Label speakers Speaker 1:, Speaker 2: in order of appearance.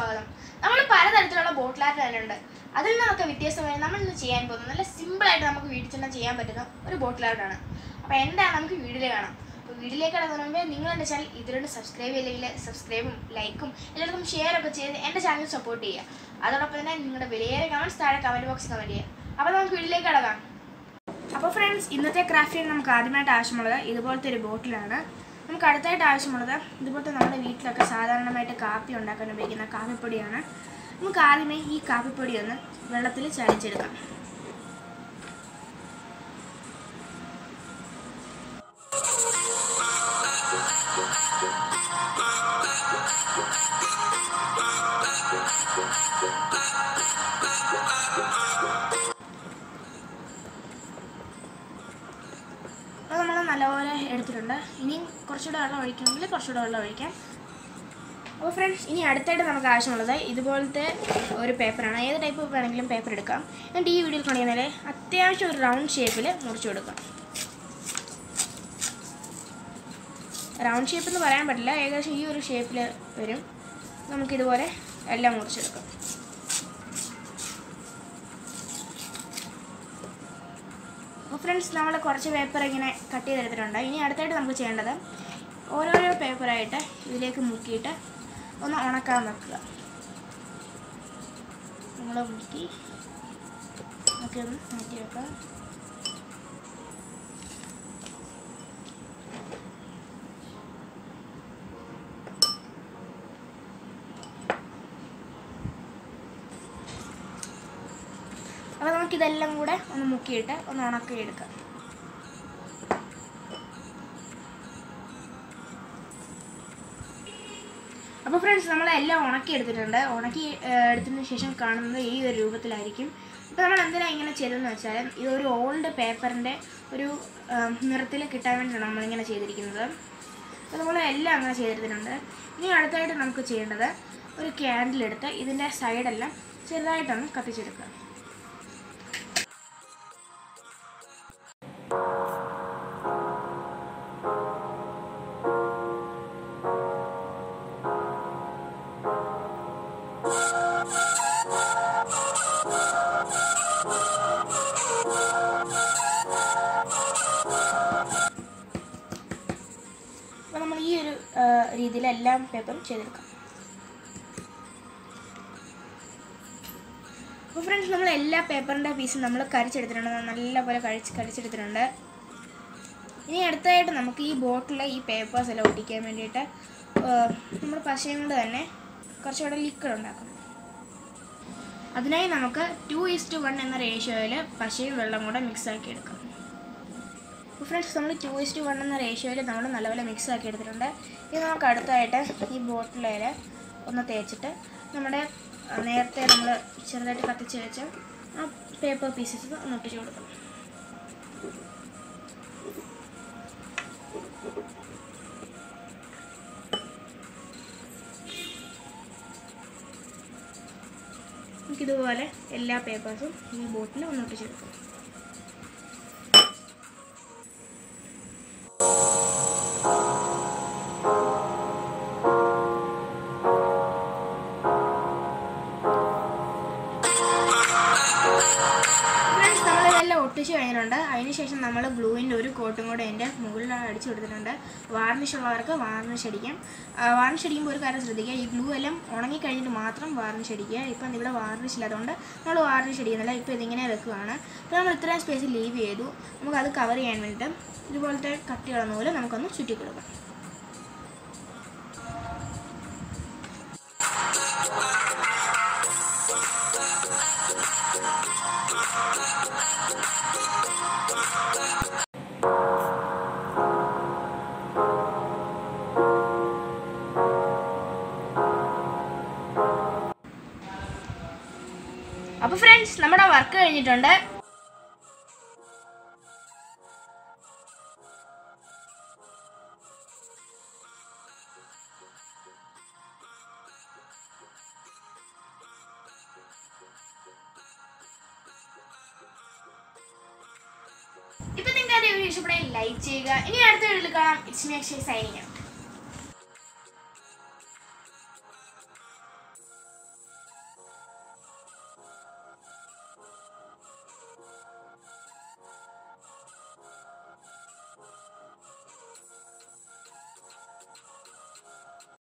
Speaker 1: സ്വാഗതം നമ്മൾ പലതരത്തിലുള്ള ബോട്ടിൽ ആർട്ട് തന്നെ ഉണ്ട് അതിൽ നിന്നൊക്കെ വ്യത്യസ്തമായി നമ്മൾ ഇന്ന് ചെയ്യാൻ പോകുന്നത് നല്ല സിമ്പിളായിട്ട് നമുക്ക് വീട്ടിൽ തന്നെ ചെയ്യാൻ പറ്റുന്ന ഒരു ബോട്ടിൽ ആർട്ടാണ് അപ്പോൾ എന്താണ് നമുക്ക് വീഡിയോയിൽ കാണാം അപ്പോൾ വീഡിയോയിലേക്ക് കടന്നതിന് മുമ്പേ നിങ്ങൾ എൻ്റെ ചാനൽ ഇതിലൂടെ സബ്സ്ക്രൈബ് ചെയ്യില്ലെങ്കിൽ സബ്സ്ക്രൈബും ലൈക്കും എല്ലാവർക്കും ഷെയർ ഒക്കെ ചെയ്ത് എൻ്റെ ചാനൽ സപ്പോർട്ട് ചെയ്യുക അതോടൊപ്പം തന്നെ നിങ്ങളുടെ വിലയേറെ കമൻറ്റ്സ് താഴെ കമൻറ്റ് ബോക്സിൽ കമൻറ്റ് ചെയ്യുക അപ്പോൾ നമുക്ക് വീഡിയോയിലേക്ക് കടക്കാം അപ്പോൾ ഫ്രണ്ട്സ് ഇന്നത്തെ ക്രാഫ്റ്റിന് നമുക്ക് ആദ്യമായിട്ട് ആവശ്യമുള്ളത് ഇതുപോലത്തെ ഒരു ബോട്ടിലാണ് നമുക്ക് അടുത്തായിട്ട് ആവശ്യമുള്ളത് ഇതുപോലത്തെ നമ്മുടെ വീട്ടിലൊക്കെ സാധാരണമായിട്ട് കാപ്പി ഉണ്ടാക്കാൻ ഉപയോഗിക്കുന്ന കാപ്പിപ്പൊടിയാണ് നമുക്ക് ആദ്യമേ ഈ കാപ്പിപ്പൊടി ഒന്ന് വെള്ളത്തിൽ ചാലിച്ചെടുക്കാം അത് നമ്മൾ നല്ലപോലെ എടുത്തിട്ടുണ്ട് ഇനിയും കുറച്ചുകൂടെ വെള്ളം ഒഴിക്കണമെങ്കിൽ കുറച്ചുകൂടെ വെള്ളം ഒഴിക്കാം അപ്പോൾ ഫ്രണ്ട്സ് ഇനി അടുത്തായിട്ട് നമുക്ക് ആവശ്യമുള്ളത് ഇതുപോലത്തെ ഒരു പേപ്പറാണ് ഏത് ടൈപ്പ് വേണമെങ്കിലും പേപ്പർ എടുക്കാം എന്നിട്ട് ഈ വീഡിയോയിൽ കാണിക്കുന്നതിൽ അത്യാവശ്യം ഒരു റൗണ്ട് ഷേപ്പിൽ മുറിച്ചു കൊടുക്കാം റൗണ്ട് ഷേപ്പ് എന്ന് പറയാൻ പറ്റില്ല ഏകദേശം ഈ ഒരു ഷേപ്പിൽ വരും നമുക്കിതുപോലെ എല്ലാം മുറിച്ചെടുക്കാം അപ്പോൾ ഫ്രണ്ട്സ് നമ്മൾ കുറച്ച് പേപ്പർ ഇങ്ങനെ കട്ട് ചെയ്തെടുത്തിട്ടുണ്ട് ഇനി അടുത്തായിട്ട് നമുക്ക് ചെയ്യേണ്ടത് ഓരോരോ പേപ്പറായിട്ട് ഇതിലേക്ക് മുക്കിയിട്ട് ഒന്ന് ഉണക്കാൻ വെക്കുക നമ്മൾ മുക്കി ഒക്കെ ഒന്ന് മാറ്റി വെക്കുക അപ്പോൾ നമുക്കിതെല്ലാം കൂടെ ഒന്ന് മുക്കിയിട്ട് ഒന്ന് ഉണക്കി എടുക്കാം അപ്പോൾ ഫ്രണ്ട്സ് നമ്മളെല്ലാം ഉണക്കി എടുത്തിട്ടുണ്ട് ഉണക്കി ഏഹ്, എടുത്തതിന് ശേഷം കാണുന്നത് ഈ ഒരു രൂപത്തിലായിരിക്കും ഇപ്പോൾ നമ്മൾ എന്തിനാണ് ഇങ്ങനെ ചെയ്തതെന്ന് വെച്ചാൽ ഇതൊരു ഓൾഡ് പേപ്പറിൻ്റെ ഒരു നിറത്തിൽ കിട്ടാൻ വേണ്ടിയാണ് നമ്മളിങ്ങനെ ചെയ്തിരിക്കുന്നത് അപ്പോൾ നമ്മൾ എല്ലാം അങ്ങനെ ചെയ്തെടുത്തിട്ടുണ്ട് ഇനി അടുത്തായിട്ട് നമുക്ക് ചെയ്യേണ്ടത് ഒരു ക്യാൻഡിൽ എടുത്ത് ഇതിൻ്റെ സൈഡെല്ലാം ചെറുതായിട്ടൊന്ന് കത്തിച്ചെടുക്കുക അപ്പോൾ നമ്മൾ ഈ ഒരു രീതിയിൽ എല്ലാം പേപ്പറും ചെയ്തെടുക്കാം അപ്പോൾ ഫ്രണ്ട്സ് നമ്മൾ എല്ലാ പേപ്പറിൻ്റെ പീസും നമ്മൾ കരിച്ചെടുത്തിട്ടുണ്ട് നല്ലപോലെ കഴിച്ച് കരിച്ചെടുത്തിട്ടുണ്ട് ഇനി അടുത്തതായിട്ട് നമുക്ക് ഈ ബോട്ടിൽ ഈ പേപ്പേഴ്സ് എല്ലാം ഒട്ടിക്കാൻ വേണ്ടിയിട്ട് നമ്മൾ പശയും കൊണ്ട് തന്നെ കുറച്ചുകൂടെ ലിക്വിഡ് ഉണ്ടാക്കണം അതിനായി നമുക്ക് ടു ഈസ്റ്റ് വൺ എന്ന റേഷ്യോയിൽ പശയും വെള്ളം കൂടെ മിക്സ് ആക്കി എടുക്കാം അപ്പോൾ ഫ്രണ്ട്സ് നമ്മൾ ടു ഇസ്റ്റ് വൺ എന്ന റേഷ്യോയിൽ നമ്മൾ നല്ലപോലെ മിക്സ് ആക്കി എടുത്തിട്ടുണ്ട് ഇത് നമുക്ക് അടുത്തായിട്ട് ഈ ബോട്ടിലേൽ ഒന്ന് തേച്ചിട്ട് നമ്മുടെ ആ, നേരത്തെ നമ്മൾ ചെറുതായിട്ട് കത്തിച്ച് വെച്ച ആ പേപ്പർ പീസസ് ഒന്ന് ഒട്ടിച്ച് കൊടുക്കണം നമുക്കിതുപോലെ എല്ലാ പേപ്പേഴ്സും ഈ ബോട്ടിൽ ഒന്ന് ഒട്ടിച്ച് കൊടുക്കാം ഫ്രണ്ട്സ് നമ്മളിതെല്ലാം ഒട്ടിച്ച് കഴിഞ്ഞിട്ടുണ്ട് അതിനുശേഷം നമ്മൾ ഗ്ലൂവിൻ്റെ ഒരു കോട്ടും കൂടെ അതിൻ്റെ മുകളിൽ അടിച്ചു കൊടുത്തിട്ടുണ്ട് വാർണിഷ് ഉള്ളവർക്ക് വാർണിഷ് അടിക്കാം വാർണിഷ് അടിക്കുമ്പോൾ ഒരു കാര്യം ശ്രദ്ധിക്കുക ഈ ഗ്ലൂ എല്ലാം ഉണങ്ങി കഴിഞ്ഞിട്ട് മാത്രം വാർണിഷ് അടിക്കുക ഇപ്പം ഇവിടെ വാർണിഷ് ഇല്ലാത്തതുകൊണ്ട് നമ്മൾ വാർണിഷ് അടിക്കുന്നില്ല ഇപ്പോൾ ഇതിങ്ങനെ വെക്കുകയാണ് ഇപ്പോൾ നമ്മൾ ഇത്രയും സ്പേസ് ലീവ് ചെയ്തു നമുക്കത് കവർ ചെയ്യാൻ വേണ്ടിയിട്ട് ഇതുപോലത്തെ കട്ടിയുള്ള നൂല് നമുക്കൊന്ന് ചുറ്റി കൊടുക്കാം അപ്പോൾ ഫ്രണ്ട്സ് നമ്മുടെ വർക്ക് കഴിഞ്ഞിട്ടുണ്ട് ഇപ്പൊ നിങ്ങൾക്ക് വീഡിയോ ഇഷ്ടപ്പെടാൻ ലൈക്ക് ചെയ്യുക ഇനി അടുത്ത വീഡിയോയിൽ കാണാം ഇറ്റ്സ് മീ അക്ഷയ് സൈനിങ്